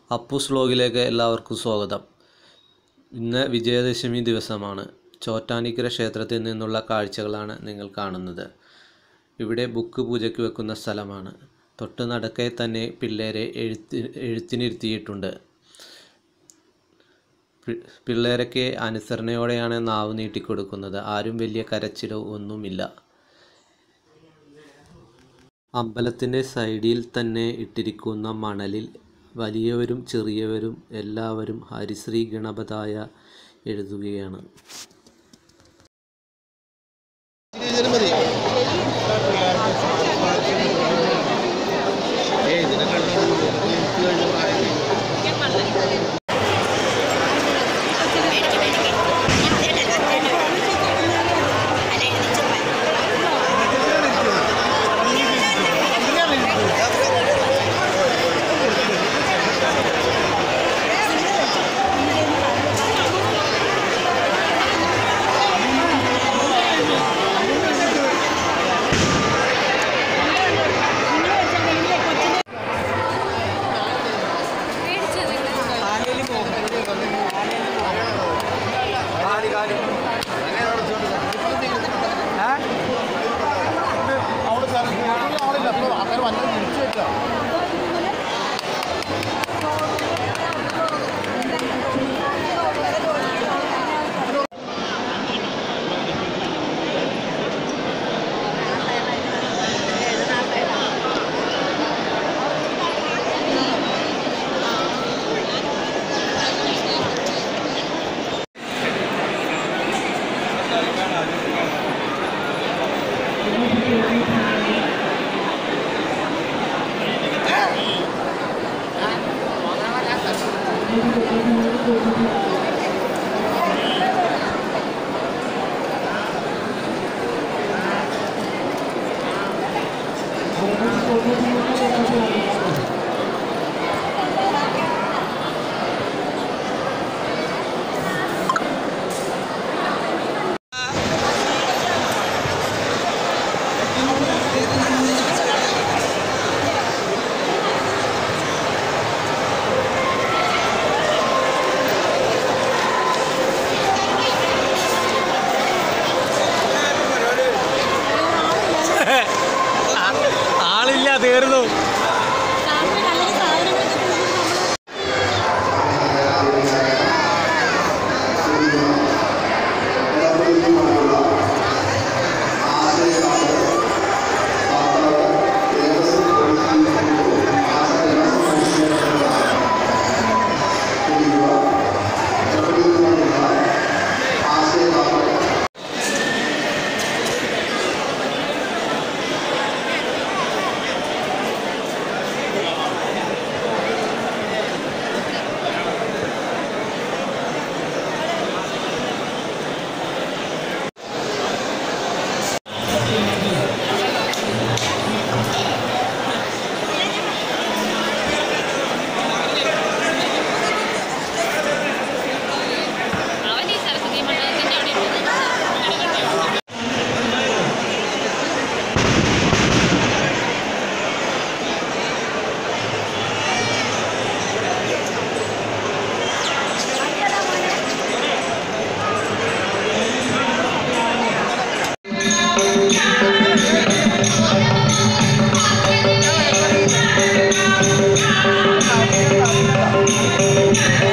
അപ്പൂസ് വ്ലോഗിലേക്ക് എല്ലാവർക്കും സ്വാഗതം ഇന്ന് വിജയദശമി ദിവസമാണ് ചോറ്റാനിക്കര ക്ഷേത്രത്തിൽ നിന്നുള്ള കാഴ്ചകളാണ് നിങ്ങൾ കാണുന്നത് ഇവിടെ ബുക്ക് പൂജയ്ക്ക് വെക്കുന്ന സ്ഥലമാണ് തൊട്ട് നടക്കെ തന്നെ പിള്ളേരെ എഴുത്തി എഴുത്തിനിരുത്തിയിട്ടുണ്ട് പി- പിള്ളേരൊക്കെ അനുസരണയോടെയാണ് നാവ് നീട്ടിക്കൊടുക്കുന്നത് ആരും വലിയ കരച്ചിലോ ഒന്നുമില്ല അമ്പലത്തിൻ്റെ സൈഡിൽ തന്നെ ഇട്ടിരിക്കുന്ന മണലിൽ വലിയവരും ചെറിയവരും എല്ലാവരും ഹരിശ്രീ ഗണപതായ എഴുതുകയാണ് ഇതിന് മതി ഏയ് ഇതിനെക്കാളും എനിക്ക് കഴിഞ്ഞ പ്രായം. അവിടെ സാറ് ആളില്ല അപ്പോൾ ആൾക്കാർ വന്നത് തിരിച്ചു വെച്ചാ ആളില്ല തീർന്നു അവൻ ഈ സരസ്വതി മണ്ഡലത്തിന്റെ അവിടെ ഉണ്ട് ആ